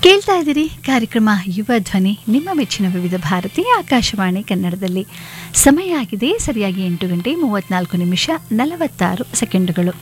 ಕೇಳ್ತಾ ಇದ್ದೀರಿ ಕಾರ್ಯಕ್ರಮ ಯುವ ಧ್ವನಿ ನಿಮ್ಮ ಮೆಚ್ಚಿನ ವಿವಿಧ ಭಾರತಿ ಆಕಾಶವಾಣಿ ಕನ್ನಡದಲ್ಲಿ ಸಮಯ ಆಗಿದೆ ಸರಿಯಾಗಿ ಎಂಟು ಗಂಟೆ ಮೂವತ್ನಾಲ್ಕು ನಿಮಿಷ ನಲವತ್ತಾರು ಸೆಕೆಂಡುಗಳು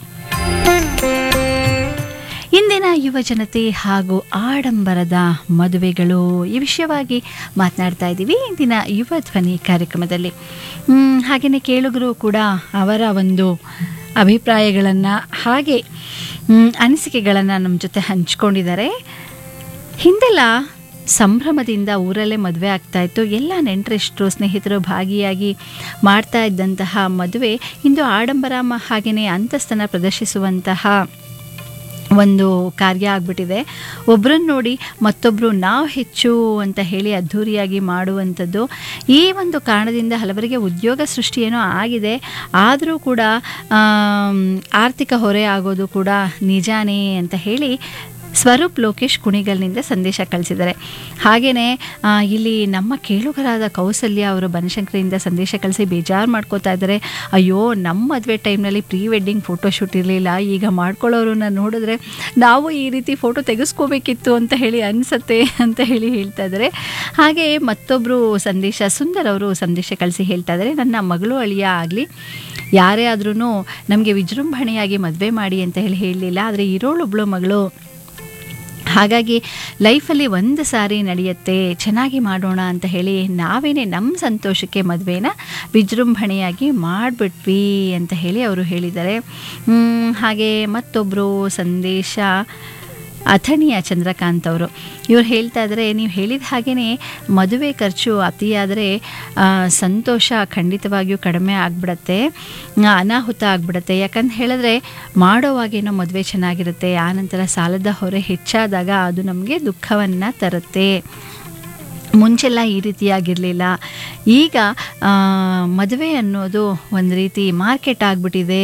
ಇಂದಿನ ಯುವ ಜನತೆ ಹಾಗೂ ಆಡಂಬರದ ಮದುವೆಗಳು ಈ ವಿಷಯವಾಗಿ ಮಾತನಾಡ್ತಾ ಇದ್ದೀವಿ ಇಂದಿನ ಯುವ ಧ್ವನಿ ಕಾರ್ಯಕ್ರಮದಲ್ಲಿ ಮ್, ಹಾಗೆಯೇ ಕೇಳುಗರು ಕೂಡ ಅವರ ಒಂದು ಅಭಿಪ್ರಾಯಗಳನ್ನು ಹಾಗೆ ಮ್, ಅನಿಸಿಕೆಗಳನ್ನು ನಮ್ಮ ಜೊತೆ ಹಂಚ್ಕೊಂಡಿದ್ದಾರೆ ಹಿಂದೆಲ್ಲ ಸಂಭ್ರಮದಿಂದ ಊರಲ್ಲೇ ಮದುವೆ ಆಗ್ತಾ ಇತ್ತು ಎಲ್ಲ ನೆಂಟರಿಷ್ಟರು ಸ್ನೇಹಿತರು ಭಾಗಿಯಾಗಿ ಮಾಡ್ತಾ ಇದ್ದಂತಹ ಮದುವೆ ಇಂದು ಆಡಂಬರ ಮ- ಹಾಗೆಯೇ ಅಂತಸ್ತನ್ನು ಪ್ರದರ್ಶಿಸುವಂತಹ ಒಂದು ಕಾರ್ಯ ಆಗಿಬಿಟ್ಟಿದೆ ಒಬ್ಬರನ್ನ ನೋಡಿ ಮತ್ತೊಬ್ಬರು ನಾವು ಹೆಚ್ಚು ಅಂತ ಹೇಳಿ ಅದ್ಧೂರಿಯಾಗಿ ಮಾಡುವಂಥದ್ದು ಈ ಒಂದು ಕಾರಣದಿಂದ ಹಲವರಿಗೆ ಉದ್ಯೋಗ ಸೃಷ್ಟಿ ಏನೋ ಆಗಿದೆ ಆದರೂ ಕೂಡ ಆಮ್, ಆರ್ಥಿಕ ಹೊರೆ ಆಗೋದು ಕೂಡ ನಿಜಾನೇ ಅಂತ ಹೇಳಿ ಸ್ವರೂಪ್ ಲೋಕೇಶ್ ಕುಣಿಗಲ್ನಿಂದ ಸಂದೇಶ ಕಳಿಸಿದ್ದಾರೆ ಹಾಗೆಯೇ ಇಲ್ಲಿ ನಮ್ಮ ಕೇಳುಗರಾದ ಕೌಸಲ್ಯ ಅವರು ಬನಶಂಕರಿಯಿಂದ ಸಂದೇಶ ಕಳಿಸಿ ಬೇಜಾರು ಮಾಡ್ಕೋತಾ ಇದ್ದಾರೆ ಅಯ್ಯೋ ನಮ್ಮ ಮದುವೆ ಟೈಮ್ನಲ್ಲಿ ಪ್ರೀ ವೆಡ್ಡಿಂಗ್ ಫೋಟೋಶೂಟ್ ಇರಲಿಲ್ಲ ಈಗ ಮಾಡ್ಕೊಳ್ಳೋರನ್ನ ನೋಡಿದ್ರೆ ನಾವು ಈ ರೀತಿ ಫೋಟೋ ತೆಗೆಸ್ಕೋಬೇಕಿತ್ತು ಅಂತ ಹೇಳಿ ಅನಿಸತ್ತೆ ಅಂತ ಹೇಳಿ ಹೇಳ್ತಾ ಇದ್ದಾರೆ ಹಾಗೆ ಮತ್ತೊಬ್ಬರು ಸಂದೇಶ ಸುಂದರ್ ಅವರು ಸಂದೇಶ ಕಳಿಸಿ ಹೇಳ್ತಾ ಇದ್ದಾರೆ ನನ್ನ ಮಗಳು ಅಳಿಯ ಆಗಲಿ ಯಾರೇ ಆದ್ರೂ ನಮಗೆ ವಿಜೃಂಭಣೆಯಾಗಿ ಮದುವೆ ಮಾಡಿ ಅಂತ ಹೇಳಿ ಹೇಳಲಿಲ್ಲ ಆದರೆ ಇರೋಳೊಬ್ಳು ಮಗಳು ಹಾಗಾಗಿ ಲೈಫಲ್ಲಿ ಒಂದು ಸಾರಿ ನಡೆಯುತ್ತೆ ಚೆನ್ನಾಗಿ ಮಾಡೋಣ ಅಂತ ಹೇಳಿ ನಾವೇನೇ ನಮ್ಮ ಸಂತೋಷಕ್ಕೆ ಮದುವೆನ ವಿಜೃಂಭಣೆಯಾಗಿ ಮಾಡಿಬಿಟ್ವಿ ಅಂತ ಹೇಳಿ ಅವರು ಹೇಳಿದ್ದಾರೆ ಮ್, ಹಾಗೆ ಮತ್ತೊಬ್ಬರು ಸಂದೇಶ ಅಥಣಿಯ ಚಂದ್ರಕಾಂತ್ ಅವರು ಇವ್ರು ಹೇಳ್ತಾ ಇದ್ದಾರೆ ನೀವು ಹೇಳಿದ ಹಾಗೆಯೇ ಮದುವೆ ಖರ್ಚು ಅತಿಯಾದರೆ ಆ, ಸಂತೋಷ ಖಂಡಿತವಾಗಿಯೂ ಕಡಿಮೆ ಆಗಿಬಿಡತ್ತೆ ಅನಾಹುತ ಆಗಿಬಿಡತ್ತೆ ಯಾಕಂತ ಹೇಳಿದ್ರೆ ಮಾಡೋವಾಗೇನೋ ಮದುವೆ ಚೆನ್ನಾಗಿರುತ್ತೆ ಆನಂತರ ಸಾಲದ ಹೊರೆ ಹೆಚ್ಚಾದಾಗ ಅದು ನಮಗೆ ದುಃಖವನ್ನು ತರುತ್ತೆ ಮುಂಚೆಲ್ಲ ಈ ರೀತಿಯಾಗಿರಲಿಲ್ಲ ಈಗ ಆ, ಮದುವೆ ಅನ್ನೋದು ಒಂದು ರೀತಿ ಮಾರ್ಕೆಟ್ ಆಗಿಬಿಟ್ಟಿದೆ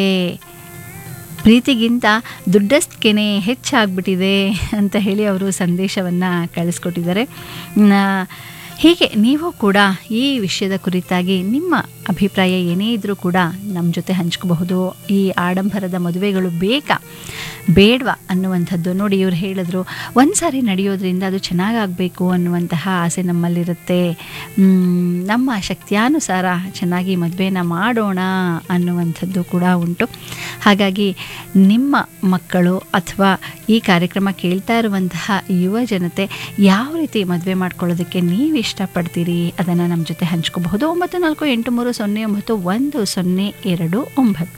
ಪ್ರೀತಿಗಿಂತ ದುಡ್ಡಸ್ಕೆನೆ ಹೆಚ್ಚಾಗ್ಬಿಟ್ಟಿದೆ ಅಂತ ಹೇಳಿ ಅವರು ಸಂದೇಶವನ್ನು ಕಳಿಸ್ಕೊಟ್ಟಿದ್ದಾರೆ ನ- ಹೀಗೆ ನೀವು ಕೂಡ ಈ ವಿಷಯದ ಕುರಿತಾಗಿ ನಿಮ್ಮ ಅಭಿಪ್ರಾಯ ಏನೇ ಇದ್ದರೂ ಕೂಡ ನಮ್ಮ ಜೊತೆ ಹಂಚ್ಕೋಬಹುದು ಈ ಆಡಂಬರದ ಮದುವೆಗಳು ಬೇಕಾ ಬೇಡವಾ ಅನ್ನುವಂಥದ್ದು ನೋಡಿ ಇವ್ರು ಹೇಳಿದ್ರು ಒಂದು ಸಾರಿ ನಡೆಯೋದ್ರಿಂದ ಅದು ಚೆನ್ನಾಗಾಗಬೇಕು ಅನ್ನುವಂತಹ ಆಸೆ ನಮ್ಮಲ್ಲಿರುತ್ತೆ ಮ್, ನಮ್ಮ ಶಕ್ತಿಯಾನುಸಾರ ಚೆನ್ನಾಗಿ ಮದುವೆನ ಮಾಡೋಣ ಅನ್ನುವಂಥದ್ದು ಕೂಡ ಉಂಟು ಹಾಗಾಗಿ ನಿಮ್ಮ ಮಕ್ಕಳು ಅಥವಾ ಈ ಕಾರ್ಯಕ್ರಮ ಕೇಳ್ತಾ ಇರುವಂತಹ ಯುವ ಜನತೆ ಯಾವ ರೀತಿ ಮದುವೆ ಮಾಡ್ಕೊಳ್ಳೋದಕ್ಕೆ ನೀವು ಇಷ್ಟಪಡ್ತೀರಿ ಅದನ್ನು ನಮ್ಮ ಜೊತೆ ಹಂಚ್ಕೋಬಹುದು ಒಂಬತ್ತು ನಾಲ್ಕು ಎಂಟು ಮೂರು ಸೊನ್ನೆ ಒಂಬತ್ತು ಒಂದು ಸೊನ್ನೆ ಎರಡು ಒಂಬತ್ತು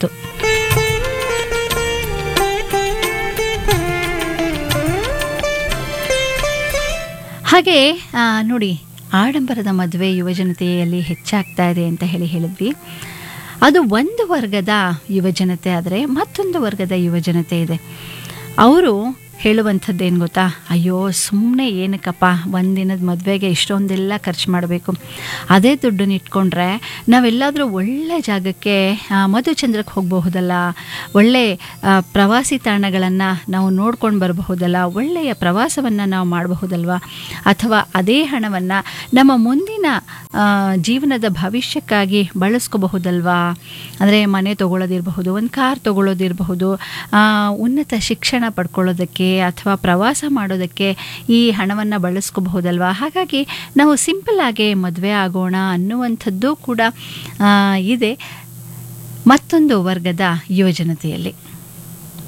ಹಾಗೆ ಆ, ನೋಡಿ ಆಡಂಬರದ ಮದುವೆ ಯುವಜನತೆಯಲ್ಲಿ ಹೆಚ್ಚಾಗ್ತಾ ಇದೆ ಅಂತ ಹೇಳಿ ಹೇಳಿದ್ವಿ ಅದು ಒಂದು ವರ್ಗದ ಯುವಜನತೆ ಆದರೆ ಮತ್ತೊಂದು ವರ್ಗದ ಯುವಜನತೆ ಇದೆ ಅವರು ಹೇಳುವಂಥದ್ದೇನು ಗೊತ್ತಾ ಅಯ್ಯೋ ಸುಮ್ಮನೆ ಏನಕ್ಕಪ್ಪ ಒಂದಿನದ ಮದುವೆಗೆ ಇಷ್ಟೊಂದೆಲ್ಲ ಖರ್ಚು ಮಾಡಬೇಕು ಅದೇ ದುಡ್ಡನ್ನ ಇಟ್ಕೊಂಡ್ರೆ ನಾವೆಲ್ಲಾದರೂ ಒಳ್ಳೆ ಜಾಗಕ್ಕೆ ಆ, ಮಧುಚಂದ್ರಕ್ಕೆ ಹೋಗಬಹುದಲ್ಲ ಒಳ್ಳೆ ಆ, ಪ್ರವಾಸಿ ತಾಣಗಳನ್ನು ನಾವು ನೋಡ್ಕೊಂಡು ಬರಬಹುದಲ್ಲ ಒಳ್ಳೆಯ ಪ್ರವಾಸವನ್ನು ನಾವು ಮಾಡಬಹುದಲ್ವಾ ಅಥವಾ ಅದೇ ಹಣವನ್ನು ನಮ್ಮ ಮುಂದಿನ ಆ, ಜೀವನದ ಭವಿಷ್ಯಕ್ಕಾಗಿ ಬಳಸ್ಕೋಬಹುದಲ್ವಾ ಅಂದರೆ ಮನೆ ತೊಗೊಳ್ಳೋದಿರಬಹುದು ಒಂದು ಕಾರ್ ತೊಗೊಳ್ಳೋದಿರಬಹುದು ಆ, ಉನ್ನತ ಶಿಕ್ಷಣ ಪಡ್ಕೊಳ್ಳೋದಕ್ಕೆ ಅಥವಾ ಪ್ರವಾಸ ಮಾಡೋದಕ್ಕೆ ಈ ಹಣವನ್ನು ಬಳಸ್ಕೋಬಹುದಲ್ವಾ ಹಾಗಾಗಿ ನಾವು ಸಿಂಪಲ್ ಆಗಿ ಮದುವೆ ಆಗೋಣ ಅನ್ನುವಂಥದ್ದು ಕೂಡ ಆ, ಇದೆ ಮತ್ತೊಂದು ವರ್ಗದ ಯುವಜನತೆಯಲ್ಲಿ